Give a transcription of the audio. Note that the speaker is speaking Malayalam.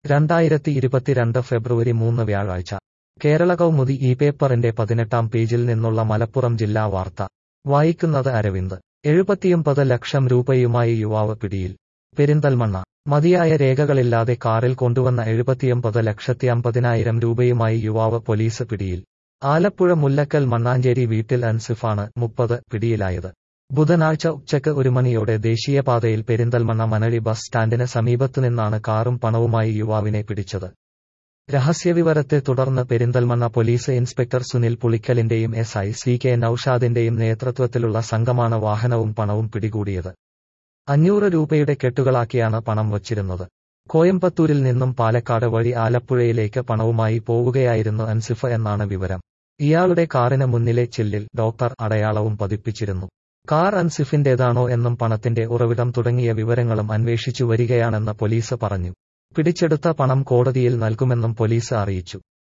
രണ്ടായിരത്തി ഇരുപത്തിരണ്ട് ഫെബ്രുവരി മൂന്ന് വ്യാഴാഴ്ച കേരള കൗമുദി ഈ പേപ്പറിന്റെ പതിനെട്ടാം പേജിൽ നിന്നുള്ള മലപ്പുറം ജില്ലാ വാർത്ത വായിക്കുന്നത് അരവിന്ദ് എഴുപത്തിയൊമ്പത് ലക്ഷം രൂപയുമായി യുവാവ് പിടിയിൽ പെരിന്തൽമണ്ണ മതിയായ രേഖകളില്ലാതെ കാറിൽ കൊണ്ടുവന്ന എഴുപത്തിയൊമ്പത് ലക്ഷത്തി അമ്പതിനായിരം രൂപയുമായി യുവാവ് പോലീസ് പിടിയിൽ ആലപ്പുഴ മുല്ലക്കൽ മണ്ണാഞ്ചേരി വീട്ടിൽ അൻസിഫാണ് മുപ്പത് പിടിയിലായത് ബുധനാഴ്ച ഉച്ചയ്ക്ക് ഒരു മണിയോടെ ദേശീയപാതയിൽ പെരിന്തൽമണ്ണ മനഴി ബസ് സ്റ്റാൻഡിന് സമീപത്തുനിന്നാണ് കാറും പണവുമായി യുവാവിനെ പിടിച്ചത് രഹസ്യവിവരത്തെ തുടർന്ന് പെരിന്തൽമണ്ണ പോലീസ് ഇൻസ്പെക്ടർ സുനിൽ പുളിക്കലിന്റെയും എസ് ഐ സി കെ നൌഷാദിന്റെയും നേതൃത്വത്തിലുള്ള സംഘമാണ് വാഹനവും പണവും പിടികൂടിയത് അഞ്ഞൂറ് രൂപയുടെ കെട്ടുകളാക്കിയാണ് പണം വച്ചിരുന്നത് കോയമ്പത്തൂരിൽ നിന്നും പാലക്കാട് വഴി ആലപ്പുഴയിലേക്ക് പണവുമായി പോവുകയായിരുന്നു അൻസിഫ് എന്നാണ് വിവരം ഇയാളുടെ കാറിന് മുന്നിലെ ചില്ലിൽ ഡോക്ടർ അടയാളവും പതിപ്പിച്ചിരുന്നു കാർ അൻസിഫിന്റേതാണോ എന്നും പണത്തിന്റെ ഉറവിടം തുടങ്ങിയ വിവരങ്ങളും അന്വേഷിച്ചു വരികയാണെന്ന് പോലീസ് പറഞ്ഞു പിടിച്ചെടുത്ത പണം കോടതിയിൽ നൽകുമെന്നും പോലീസ് അറിയിച്ചു